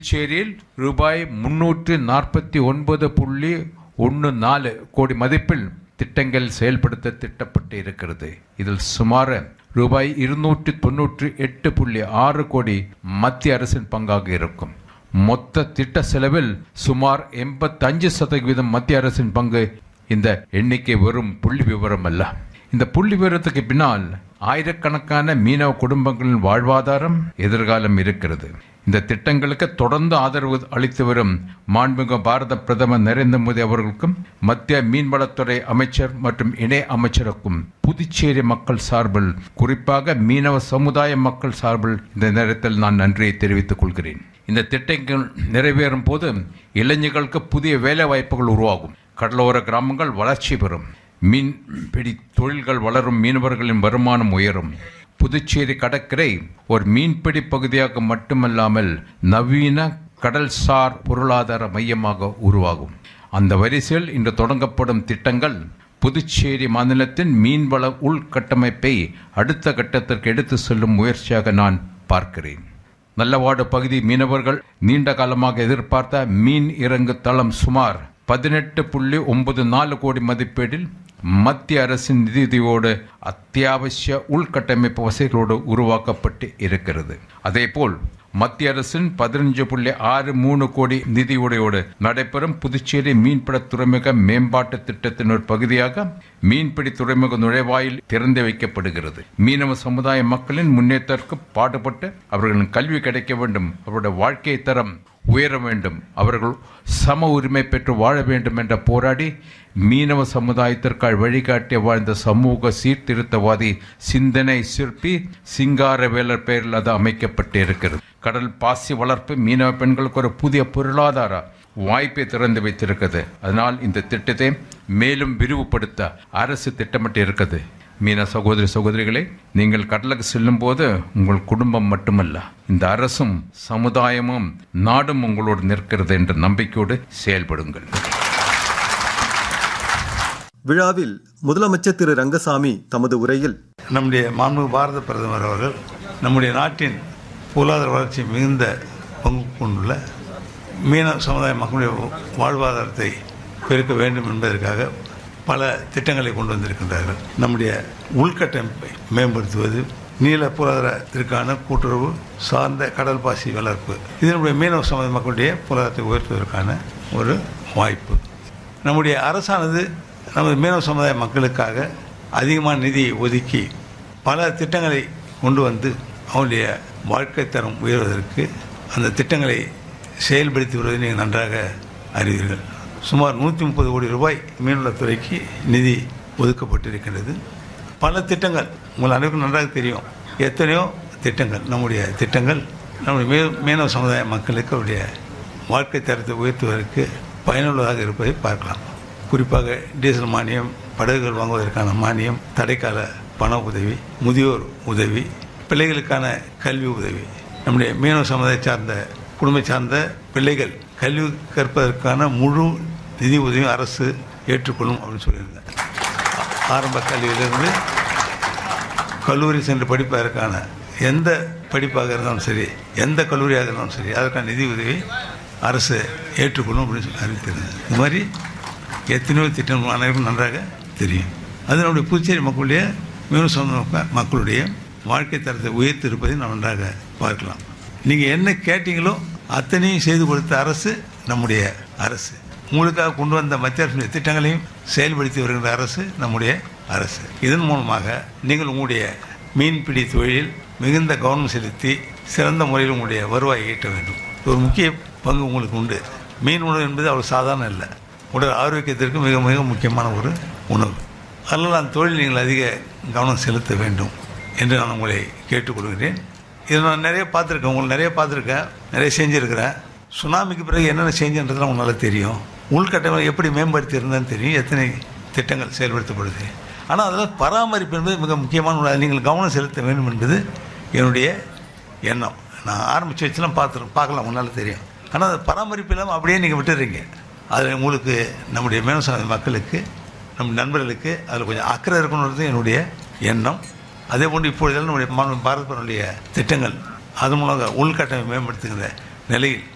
புதுச்சேரியில் ரூபாய் முன்னூற்று நாற்பத்தி ஒன்பது புள்ளி ஒன்று நாலு கோடி மதிப்பில் திட்டங்கள் செயல்படுத்த திட்டப்பட்டு இருக்கிறது இதில் சுமார் ரூபாய் இருநூற்றி தொன்னூற்றி எட்டு புள்ளி ஆறு கோடி மத்திய அரசின் பங்காக இருக்கும் மொத்த திட்ட செலவில் சுமார் எண்பத்தஞ்சு சதவீதம் மத்திய அரசின் பங்கு இந்த எண்ணிக்கை வெறும் புள்ளி விவரம் அல்ல இந்த புள்ளி விவரத்துக்கு பின்னால் ஆயிரக்கணக்கான மீனவ குடும்பங்களின் வாழ்வாதாரம் எதிர்காலம் இருக்கிறது இந்த திட்டங்களுக்கு தொடர்ந்து ஆதரவு அளித்து வரும் மாண்புமிகு பாரத பிரதமர் நரேந்திர மோடி அவர்களுக்கும் மத்திய மீன்வளத்துறை அமைச்சர் மற்றும் இணை அமைச்சருக்கும் புதுச்சேரி மக்கள் சார்பில் குறிப்பாக மீனவ சமுதாய மக்கள் சார்பில் இந்த நேரத்தில் நான் நன்றியை தெரிவித்துக் கொள்கிறேன் இந்த திட்டங்கள் நிறைவேறும் போது இளைஞர்களுக்கு புதிய வேலை வாய்ப்புகள் உருவாகும் கடலோர கிராமங்கள் வளர்ச்சி பெறும் மீன்பிடி தொழில்கள் வளரும் மீனவர்களின் வருமானம் உயரும் புதுச்சேரி கடற்கரை ஒரு மீன்பிடி பகுதியாக மட்டுமல்லாமல் நவீன கடல்சார் பொருளாதார மையமாக உருவாகும் அந்த வரிசையில் இன்று தொடங்கப்படும் திட்டங்கள் புதுச்சேரி மாநிலத்தின் மீன்வள உள்கட்டமைப்பை அடுத்த கட்டத்திற்கு எடுத்து செல்லும் முயற்சியாக நான் பார்க்கிறேன் நல்லவாடு பகுதி மீனவர்கள் நீண்ட காலமாக எதிர்பார்த்த மீன் இறங்கு தளம் சுமார் பதினெட்டு புள்ளி ஒன்பது நாலு கோடி மதிப்பீட்டில் மத்திய அரசின் நிதியுதவியோடு அத்தியாவசிய உள்கட்டமைப்பு வசதிகளோடு உருவாக்கப்பட்டு இருக்கிறது அதேபோல் மத்திய அரசின் பதினஞ்சு புள்ளி ஆறு மூணு கோடி நிதியுடையோடு நடைபெறும் புதுச்சேரி மீன்பிட துறைமுக மேம்பாட்டு திட்டத்தின் ஒரு பகுதியாக மீன்பிடி துறைமுக நுழைவாயில் திறந்து வைக்கப்படுகிறது மீனவ சமுதாய மக்களின் முன்னேற்றத்திற்கு பாடுபட்டு அவர்களின் கல்வி கிடைக்க வேண்டும் அவருடைய வாழ்க்கை தரம் உயர வேண்டும் அவர்கள் சம உரிமை பெற்று வாழ வேண்டும் என்ற போராடி மீனவ சமுதாயத்திற்காக வழிகாட்டிய வாழ்ந்த சமூக சீர்திருத்தவாதி சிந்தனை சிற்பி சிங்காரவேலர் பெயரில் அது அமைக்கப்பட்டு இருக்கிறது கடல் பாசி வளர்ப்பு மீனவ பெண்களுக்கு ஒரு புதிய பொருளாதார வாய்ப்பை திறந்து வைத்திருக்கிறது அதனால் இந்த திட்டத்தை மேலும் விரிவுபடுத்த அரசு திட்டமிட்டு இருக்குது மீன சகோதரி சகோதரிகளே நீங்கள் கடலுக்கு செல்லும் போது உங்கள் குடும்பம் மட்டுமல்ல இந்த அரசும் சமுதாயமும் நாடும் உங்களோடு நிற்கிறது என்ற நம்பிக்கையோடு செயல்படுங்கள் விழாவில் முதலமைச்சர் திரு ரங்கசாமி தமது உரையில் நம்முடைய மாண்பு பாரத பிரதமர் அவர்கள் நம்முடைய நாட்டின் பொருளாதார வளர்ச்சி மிகுந்த பங்கு கொண்டுள்ள மீனவ சமுதாய மக்களுடைய வாழ்வாதாரத்தை பெருக்க வேண்டும் என்பதற்காக பல திட்டங்களை கொண்டு வந்திருக்கின்றார்கள் நம்முடைய உள்கட்டமைப்பை மேம்படுத்துவது நீல பொருளாதாரத்திற்கான கூட்டுறவு சார்ந்த கடல் பாசி வளர்ப்பு இது நம்முடைய மீனவ சமுதாய மக்களுடைய பொருளாதாரத்தை உயர்த்துவதற்கான ஒரு வாய்ப்பு நம்முடைய அரசானது நமது மீனவ சமுதாய மக்களுக்காக அதிகமான நிதியை ஒதுக்கி பல திட்டங்களை கொண்டு வந்து அவனுடைய வாழ்க்கை தரம் உயர்வதற்கு அந்த திட்டங்களை செயல்படுத்தி வருவதை நீங்கள் நன்றாக அறிவீர்கள் சுமார் நூற்றி முப்பது கோடி ரூபாய் மீன்வளத்துறைக்கு நிதி ஒதுக்கப்பட்டிருக்கின்றது பல திட்டங்கள் உங்கள் அனைவருக்கும் நன்றாக தெரியும் எத்தனையோ திட்டங்கள் நம்முடைய திட்டங்கள் நம்முடைய மீ மீனவ சமுதாய மக்களுக்கு அவருடைய வாழ்க்கை தரத்தை உயர்த்துவதற்கு பயனுள்ளதாக இருப்பதை பார்க்கலாம் குறிப்பாக டீசல் மானியம் படகுகள் வாங்குவதற்கான மானியம் தடைக்கால பண உதவி முதியோர் உதவி பிள்ளைகளுக்கான கல்வி உதவி நம்முடைய மீனவ சமுதாய சார்ந்த குடும்ப சார்ந்த பிள்ளைகள் கல்வி கற்பதற்கான முழு நிதி உதவியும் அரசு ஏற்றுக்கொள்ளும் அப்படின்னு சொல்லியிருந்தேன் ஆரம்ப கல்வியிலிருந்து கல்லூரி சென்று படிப்பதற்கான எந்த படிப்பாக இருந்தாலும் சரி எந்த கல்லூரியாக இருந்தாலும் சரி அதற்கான நிதி உதவி அரசு ஏற்றுக்கொள்ளும் அப்படின்னு சொல்லி அறிவித்திருந்தது இது மாதிரி எத்தனையோ திட்டம் அனைவருக்கும் நன்றாக தெரியும் அது நம்முடைய புதுச்சேரி மக்களுடைய மீனவ சமுதாய மக்களுடைய வாழ்க்கை தரத்தை உயர்த்தி இருப்பதை நாம் நன்றாக பார்க்கலாம் நீங்கள் என்ன கேட்டீங்களோ அத்தனையும் செய்து கொடுத்த அரசு நம்முடைய அரசு உங்களுக்காக கொண்டு வந்த மத்திய அரசுடைய திட்டங்களையும் செயல்படுத்தி வருகின்ற அரசு நம்முடைய அரசு இதன் மூலமாக நீங்கள் உங்களுடைய மீன்பிடி தொழிலில் மிகுந்த கவனம் செலுத்தி சிறந்த முறையில் உங்களுடைய வருவாயை ஈட்ட வேண்டும் ஒரு முக்கிய பங்கு உங்களுக்கு உண்டு மீன் உணவு என்பது அவ்வளோ சாதாரண இல்லை உடல் ஆரோக்கியத்திற்கு மிக மிக முக்கியமான ஒரு உணவு அதனால் அந்த தொழில் நீங்கள் அதிக கவனம் செலுத்த வேண்டும் என்று நான் உங்களை கேட்டுக்கொள்கிறேன் இதை நான் நிறைய பார்த்துருக்கேன் உங்களை நிறைய பார்த்துருக்கேன் நிறைய செஞ்சுருக்கிறேன் சுனாமிக்கு பிறகு என்னென்ன செஞ்சுன்றதுலாம் உங்களால் தெரியும் உள்கட்டமைப்பை எப்படி மேம்படுத்தி இருந்தேன்னு தெரியும் எத்தனை திட்டங்கள் செயல்படுத்தப்படுது ஆனால் அதெல்லாம் பராமரிப்பு என்பது மிக முக்கியமான ஒன்று. அதில் நீங்கள் கவனம் செலுத்த வேண்டும் என்பது என்னுடைய எண்ணம் நான் ஆரம்பித்து வச்சுலாம் பார்த்துருக்கேன் பார்க்கலாம் உங்களால் தெரியும் ஆனால் அது பராமரிப்பு இல்லாமல் அப்படியே நீங்கள் விட்டுறீங்க அதில் உங்களுக்கு நம்முடைய மேனசாமி மக்களுக்கு நம் நண்பர்களுக்கு அதில் கொஞ்சம் அக்கறை இருக்கணுன்றது என்னுடைய எண்ணம் அதே போன்று இப்பொழுதெல்லாம் நம்முடைய மாநில பாரத பிரதமருடைய திட்டங்கள் அது மூலமாக உள்கட்டமைப்பை மேம்படுத்துகிற நிலையில்